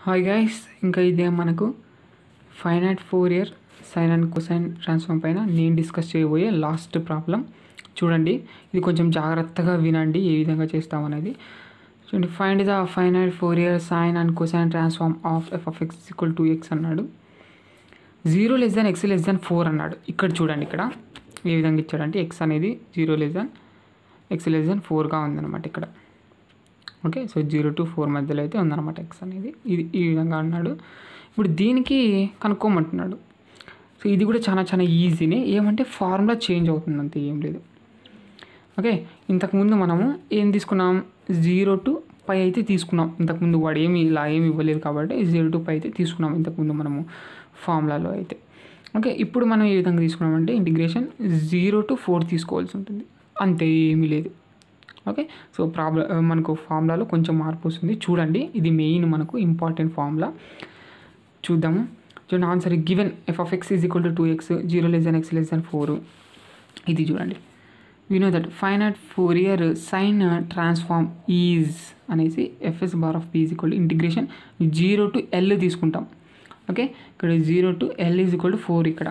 hi guys ఇంకా ఇదే మనకు finite Fourier sine and cosine transform పైన నేను డిస్కస్ చేయబోయే లాస్ట్ ప్రాబ్లం చూడండి ఇది కొంచెం జాగ్రత్తగా వినండి ఏ విధంగా చేస్తామనేది చూడండి find the finite Fourier sine and cosine transform of f of x equal to x అన్నాడు zero less than x less than four అన్నాడు ఇక్కడ చూడండి ఇక్కడ ఏ విధంగా ఇచ్చాడంటే ఎక్స్ అనేది zero less than x less than ఫోర్గా ఉందన్నమాట ఇక్కడ okay so zero to four మధ్యలో అయితే ఉందన్నమాట ఎక్స్ అనేది ఇది ఈ విధంగా అన్నాడు ఇప్పుడు దీనికి కనుక్కోమంటున్నాడు సో ఇది కూడా చాలా చాలా ఈజీనే ఏమంటే ఫార్ములా చేంజ్ అవుతుంది అంతే ఏం లేదు ఓకే ఇంతకుముందు మనము ఏం తీసుకున్నాం జీరో టు పై అయితే తీసుకున్నాం ఇంతకుముందు వాడు ఏమి ఇలా ఏమి ఇవ్వలేదు కాబట్టి జీరో టు పై అయితే తీసుకున్నాం ఇంతకుముందు మనము ఫార్ములాలో అయితే ఓకే ఇప్పుడు మనం ఏ విధంగా తీసుకున్నామంటే ఇంటిగ్రేషన్ జీరో టు ఫోర్ తీసుకోవాల్సి ఉంటుంది అంతే ఏమీ లేదు ఓకే సో ప్రాబ్లం మనకు ఫార్ములాలో కొంచెం మార్పు వస్తుంది చూడండి ఇది మెయిన్ మనకు ఇంపార్టెంట్ ఫార్ములా చూద్దాము చూడండి answer given f of x is equal to two x zero less than x less than four ఇది చూడండి we know that finite Fourier sine transform is అనేసి FS bar of p is equal to integration zero to l తీసుకుంటాం okay ఇక్కడ zero to l is equal to four ఇక్కడ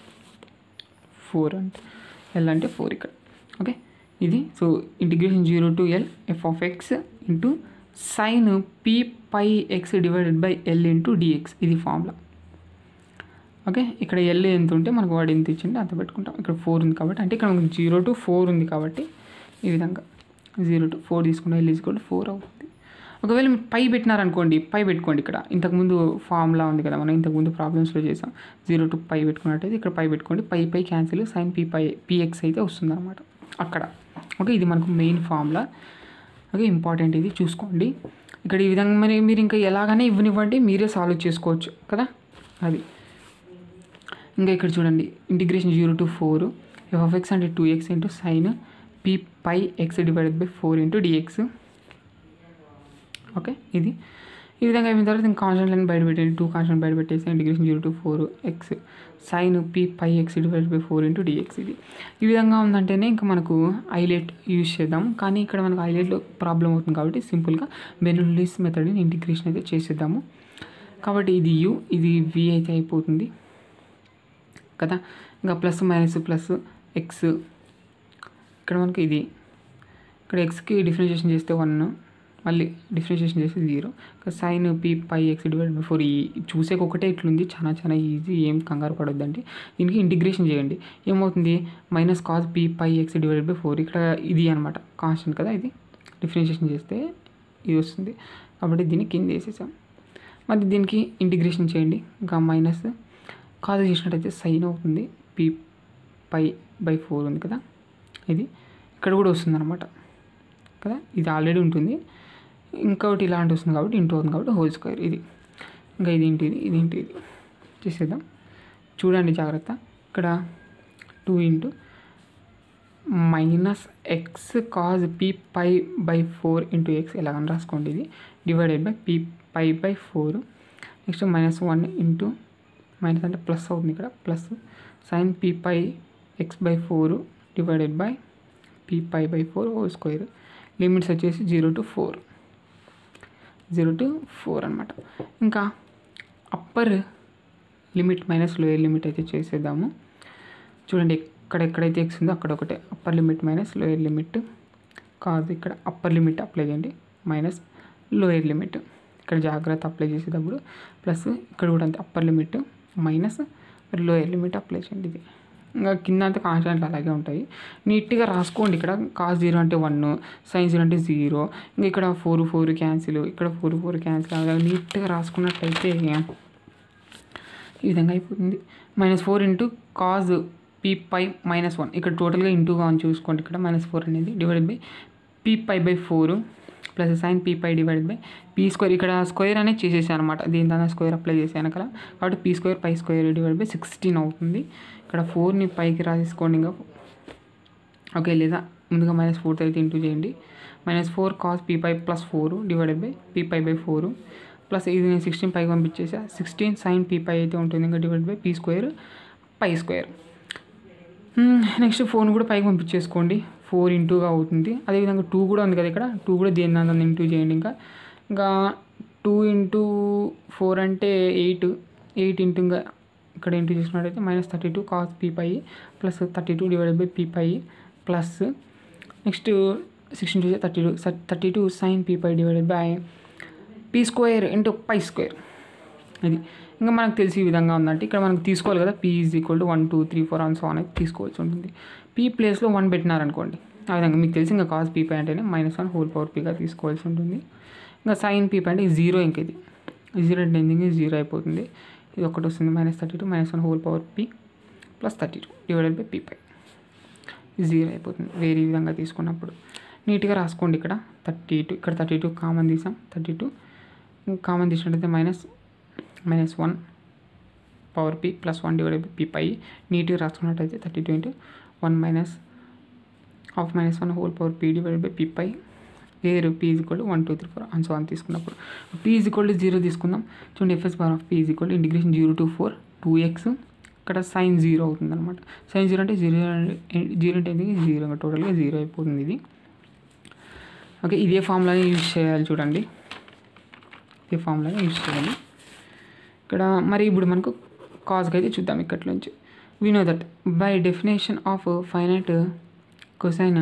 four అంటే l అంటే four ఇక్కడ okay ఇది so integration zero to l f of X into sine p pi x divided by l into d x ఇది formula okay ఇక్కడ l ఎంత ఉంటే మనకు వాడు ఎంత ఇచ్చిండే అంత పెట్టుకుంటాం ఇక్కడ ఫోర్ ఉంది కాబట్టి అంటే ఇక్కడ మనకు జీరో టు ఫోర్ ఉంది కాబట్టి ఈ విధంగా జీరో టు ఫోర్ తీసుకుంటే ఎల్ ఈజ్ ఫోర్ అవుతుంది ఒకవేళ మీరు పై పెట్టినారనుకోండి పై పెట్టుకోండి ఇక్కడ ఇంతకుముందు ఫార్ములా ఉంది కదా మనం ఇంతకుముందు ప్రాబ్లమ్స్లో చేసాం జీరో టు పై పెట్టుకున్నట్టయితే ఇక్కడ పై పెట్టుకోండి pi pi cancel sine p pi p x అయితే వస్తుంది అనమాట అక్కడ ఓకే ఇది మనకు మెయిన్ ఫార్ములా ఓకే ఇంపార్టెంట్ ఇది చూసుకోండి ఇక్కడ ఈ విధంగా మరి మీరు ఇంకా ఎలాగైనా ఇవ్వనివ్వండి మీరే సాల్వ్ చేసుకోవచ్చు కదా అది ఇంకా ఇక్కడ చూడండి integration zero to four f of x అంటే two x into sine p pi x divided by four into d x okay ఇది ఈ విధంగా అయిన తర్వాత ఇంకా కాన్స్టెంట్ లైన్ బయట పెట్టేది టూ కాన్స్టెంట్ బయట పెట్టేసి integration zero to four x sine p pi x divide by four into d x ఇది ఈ విధంగా ఉందంటేనే ఇంకా మనకు ఐలెట్ యూజ్ చేద్దాం కానీ ఇక్కడ మనకు ఐలెట్లో ప్రాబ్లం అవుతుంది కాబట్టి సింపుల్గా బెనులిస్ మెథడ్ని ఇంటిగ్రేషన్ అయితే చేసేద్దాము కాబట్టి ఇది యూ ఇది వి అయితే అయిపోతుంది కదా ఇంకా ప్లస్ మైనస్ ప్లస్ ఎక్స్ ఇక్కడ మనకి ఇది ఇక్కడ ఎక్స్కి డిఫరెన్షియేషన్ చేస్తే వన్ మళ్ళీ డిఫరెన్షియేషన్ చేస్తే zero sine p pi x divide by four ఈ చూసేకి ఒకటే ఇట్లుంది చాలా చాలా ఈజీ ఏం కంగారు పడొద్దండి దీనికి ఇంటిగ్రేషన్ చేయండి ఏమవుతుంది minus cos p pi x divide by four ఇక్కడ ఇది అనమాట కాన్స్టెంట్ కదా ఇది డిఫరెన్షియేషన్ చేస్తే ఇది వస్తుంది కాబట్టి దీన్ని కింద వేసేసాం మరి దీనికి ఇంటిగ్రేషన్ చేయండి ఇంకా మైనస్ కాజ్ చేసినట్టయితే సైన్ అవుతుంది పీ పై బై ఫోర్ ఉంది కదా ఇది ఇక్కడ కూడా వస్తుంది అనమాట కదా ఇది ఆల్రెడీ ఉంటుంది ఇంకొకటి ఇలాంటి వస్తుంది కాబట్టి ఇంటూ అవుతుంది కాబట్టి హోల్ స్క్వేర్ ఇది ఇంకా ఇది ఇంటి ఇది ఇది ఇంటి ఇది చేసేద్దాం చూడండి జాగ్రత్త ఇక్కడ two into minus x cos p pi by four into x ఎలాగని రాసుకోండి ఇది divided by p pi by four next minus one into minus అంటే ప్లస్ అవుతుంది ఇక్కడ plus sine p pi x by four divided by p pi by four whole square limits వచ్చేసి zero to four zero to four అనమాట ఇంకా upper limit minus lower limit అయితే చేసేద్దాము చూడండి ఎక్కడ ఎక్కడైతే ఎక్స్ ఉందో అక్కడ ఒకటే upper limit minus lower limit కాదు ఇక్కడ అప్పర్ లిమిట్ అప్లై చేయండి మైనస్ లోయర్ లిమిట్ ఇక్కడ జాగ్రత్త అప్లై చేసేటప్పుడు ప్లస్ ఇక్కడ కూడా అంతే upper limit minus lower limit apply చేయండి ఇది ఇంకా కింద అంతా కాన్స్టెంట్లు అలాగే ఉంటాయి నీట్గా రాసుకోండి ఇక్కడ కాస్ జీరో అంటే వన్ సైన్ జీరో అంటే జీరో ఇంకా ఇక్కడ ఫోర్ ఫోర్ క్యాన్సిల్ ఇక్కడ ఫోర్ ఫోర్ క్యాన్సిల్ అలా నీట్గా రాసుకున్నట్టయితే ఈ విధంగా అయిపోతుంది minus four into cos p pi minus one ఇక్కడ టోటల్గా ఇంటూగా అని చూసుకోండి ఇక్కడ మైనస్ ఫోర్ అనేది divided by p pi by four plus sine p pi divided by p square ఇక్కడ స్క్వేర్ అనేది చేసేసాను అనమాట దీని దాని స్క్వేర్ అప్లై చేశాను కదా కాబట్టి p square pi square divide by sixteen అవుతుంది ఇక్కడ ఫోర్ని పైకి రాసేసుకోండి ఇంకా ఓకే లేదా ముందుగా మైనస్ ఫోర్త్ అయితే ఇంటూ చేయండి minus four cos p pi plus four divided by p pi by four plus ఇది నేను సిక్స్టీన్ పైకి పంపించేసా సిక్స్టీన్ సైన్ పీ పై అయితే ఉంటుంది ఇంకా divide by p square pi square next phone కూడా పైకి పంపించేసుకోండి ఫోర్ ఇంటూగా అవుతుంది అదేవిధంగా టూ కూడా ఉంది కదా ఇక్కడ టూ కూడా దేని దాని ఇంటూ చేయండి ఇంకా ఇంకా టూ ఇంటూ ఫోర్ అంటే ఎయిట్ ఎయిట్ ఇంటూ ఇంకా ఇక్కడ ఇంటూ చేసినట్టయితే minus thirty two cos p pi plus thirty two divided by p pi plus next sixteen two thirty two thirty two sine p pi divided by p square into pi square ఇది ఇంకా మనకు తెలిసి ఈ విధంగా ఉందంటే ఇక్కడ మనకు తీసుకోవాలి కదా p is equal to one two three four అని సో అనేది తీసుకోవాల్సి ఉంటుంది పీ ప్లేస్లో వన్ పెట్టినారనుకోండి ఆ విధంగా మీకు తెలిసి ఇంకా కాస్ పీ పై అంటేనే మైనస్ వన్ హోల్ పవర్ పీగా తీసుకోవాల్సి ఉంటుంది ఇంకా సైన్ పీ పై అంటే జీరో ఇంక ఇది జీరో అంటే ఎందుకు జీరో అయిపోతుంది ఇది ఒకటి వస్తుంది minus thirty two minus one whole power p plus thirty two divided by p pi zero అయిపోతుంది వేరే విధంగా తీసుకున్నప్పుడు నీట్గా రాసుకోండి ఇక్కడ థర్టీ టూ ఇక్కడ థర్టీ టూ కామన్ తీసాం థర్టీ టూ కామన్ తీసినట్టయితే minus minus one power p plus one divided by p pi నీట్గా రాసుకున్నట్టయితే thirty two into one minus half minus one whole power p divided by p pi where p is equal one two three four and so అని తీసుకున్నప్పుడు p is equal to zero తీసుకుందాం చూడండి FS bar of p is equal integration zero to four two x ఇక్కడ sine zero అవుతుంది అనమాట sine zero అంటే zero zero అంటే ఏంటి జీరో టోటల్గా జీరో అయిపోతుంది ఇది ఓకే ఇదే ఫార్ములాని యూజ్ చేయాలి చూడండి ఇదే ఫార్ములాని యూజ్ చేయాలి ఇక్కడ మరి ఇప్పుడు మనకు కాజ్కి అయితే చూద్దాం ఇక్కడ నుంచి we know that by definition of finite cosine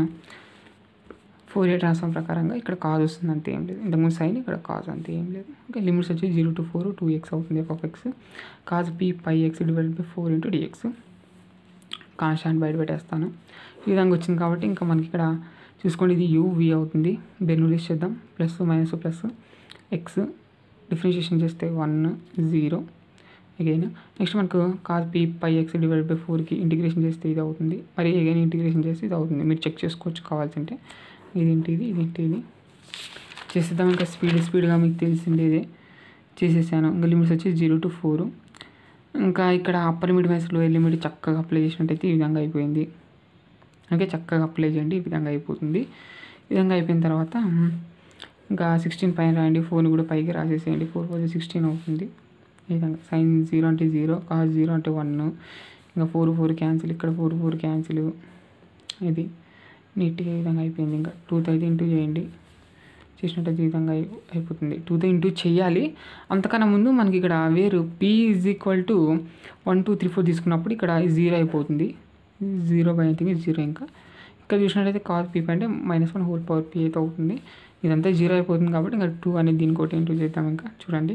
Fourier transform ప్రకారంగా ఇక్కడ కాజ్ వస్తుంది అంతే ఏం లేదు ఇంతకుముందు సైన్ ఇక్కడ కాజ్ అంతే ఏం లేదు ఓకే లిమిట్స్ వచ్చి zero to four two x అవుతుంది f of x cos p pi x divide by four into dx constant బయట పెట్టేస్తాను ఈ విధంగా వచ్చింది కాబట్టి ఇంకా మనకి ఇక్కడ చూసుకోండి ఇది యూ వి అవుతుంది బెర్నూలిస్ చేద్దాం plus minus plus x differentiation చేస్తే వన్ జీరో అగైన్ నెక్స్ట్ మనకు cos p pi x divide by ఫోర్కి ఇంటిగ్రేషన్ చేస్తే ఇది అవుతుంది మరి అగైన్ ఇంటిగ్రేషన్ చేస్తే ఇది అవుతుంది మీరు చెక్ చేసుకోవచ్చు కావాల్సింటే ఇదేంటి ఇది ఇదేంటి ఇది చేసేద్దాం ఇంకా స్పీడ్ స్పీడ్గా మీకు తెలిసిండేది చేసేసాను ఇంకా లిమిట్స్ వచ్చి జీరో టు ఫోర్ ఇంకా ఇక్కడ upper limit minus lower limit చక్కగా అప్లై చేసినట్టయితే ఈ విధంగా అయిపోయింది ఓకే చక్కగా అప్లై చేయండి ఈ విధంగా అయిపోతుంది ఈ విధంగా అయిపోయిన తర్వాత ఇంకా సిక్స్టీన్ పైన రాయండి ఫోర్ని కూడా పైకి రాసేసేయండి ఫోర్ ఫోర్ సిక్స్టీన్ అవుతుంది ఈ విధంగా సైన్ జీరో అంటే జీరో కాస్ జీరో అంటే వన్ ఇంకా ఫోర్ ఫోర్ క్యాన్సిల్ ఇక్కడ ఫోర్ ఫోర్ క్యాన్సిల్ ఇది నీట్గా ఈ విధంగా అయిపోయింది ఇంకా టూతో అయితే ఇంటూ చేయండి చేసినట్టయితే ఈ విధంగా అయి- అయిపోతుంది టూతో ఇంటూ చేయాలి అంతకన్నా ముందు మనకి ఇక్కడ where p is equal to one two three four తీసుకున్నప్పుడు ఇక్కడ జీరో అయిపోతుంది జీరో బై అయితే జీరో ఇంకా ఇక్కడ చూసినట్టయితే కాస్ పీ అంటే minus one whole power p అయితే అవుతుంది ఇదంతా జీరో అయిపోతుంది కాబట్టి ఇంకా టూ అనేది దీనికి ఒకటి ఇంటూ చేద్దాం ఇంకా చూడండి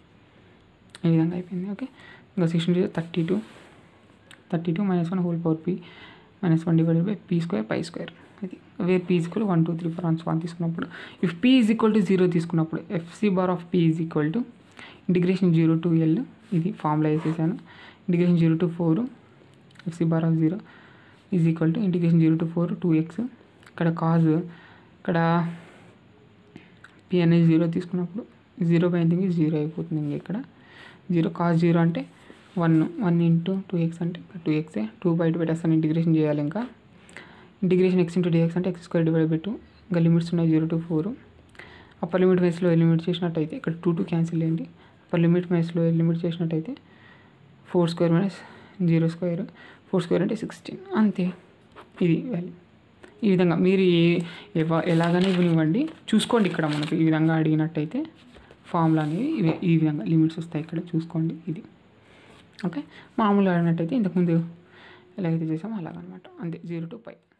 ఈ విధంగా అయిపోయింది ఓకే ఇంకా sixteen thirty two thirty two minus one whole power p minus one divided by p square pi square ఇది where p is equal one two three four one one తీసుకున్నప్పుడు if p is equal to zero తీసుకున్నప్పుడు FC bar of p is equal to integration zero to l ఇది formula వేసేసాను integration zero to four FC bar of zero is equal to integration zero to four two x ఇక్కడ cos ఇక్కడ p అనేది zero తీసుకున్నప్పుడు zero by ఎంత zero అయిపోతుంది ఇంక ఇక్కడ జీరో కాస్ జీరో అంటే one one into two x అంటే టూ ఎక్సే టూ బయట పెట్టేస్తాను ఇంటిగ్రేషన్ చేయాలి ఇంకా ఇంటిగ్రేషన్ ఎక్స్ ఇంటూ డిఎక్స్ అంటే x square divide by two ఇంకా లిమిట్స్ ఉన్నాయి zero to four upper limit మైస్లో లిమిట్ చేసినట్టయితే ఇక్కడ టూ టూ క్యాన్సిల్ చేయండి అప్పర్ లిమిట్ మైస్లో లిమిట్ చేసినట్టయితే four square minus zero square four square అంటే సిక్స్టీన్ అంతే ఇది వాల్యూ ఈ విధంగా మీరు ఏ ఎవ- ఎలాగనే ఇవ్వనివ్వండి చూసుకోండి ఇక్కడ మనకు ఈ విధంగా అడిగినట్టయితే ఫార్ములా అనేవి ఇవి ఈ విధంగా లిమిట్స్ వస్తాయి ఇక్కడ చూసుకోండి ఇది ఓకే మామూలుగా అడిగినట్టయితే ఇంతకుముందు ఎలాగైతే చేసామో అలాగనమాట అంతే జీరో టు ఫైవ్